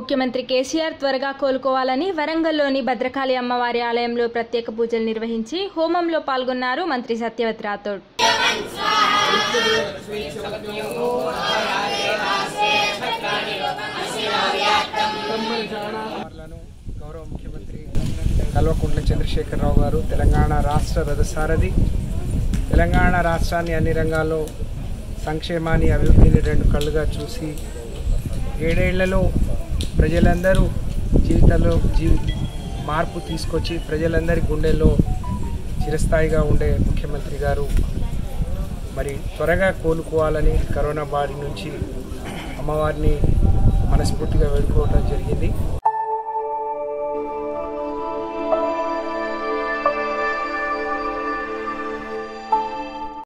ముఖ్యమంత్రి కేసీఆర్ త్వరగా కోలుకోవాలని వరంగల్లోని భద్రకాళి అమ్మవారి ఆలయంలో ప్రత్యేక పూజలు నిర్వహించి హోమంలో పాల్గొన్నారు మంత్రి సత్యవతి రాథోడ్ వార్లను గౌరవ ముఖ్యమంత్రి కల్వకుంట్ల చంద్రశేఖరరావు గారు తెలంగాణ రాష్ట్ర రథసారథి తెలంగాణ రాష్ట్రాన్ని అన్ని రంగాల్లో సంక్షేమాన్ని అభివృద్ధిని రెండు కళ్ళుగా చూసి ఏడేళ్లలో ప్రజలందరూ జీవితంలో జీవి మార్పు తీసుకొచ్చి ప్రజలందరి గుండెల్లో చిరస్థాయిగా ఉండే ముఖ్యమంత్రి గారు మరి త్వరగా కోలుకోవాలని కరోనా బారి నుంచి అమ్మవారిని మనస్ఫూర్తిగా వేడుకోవడం జరిగింది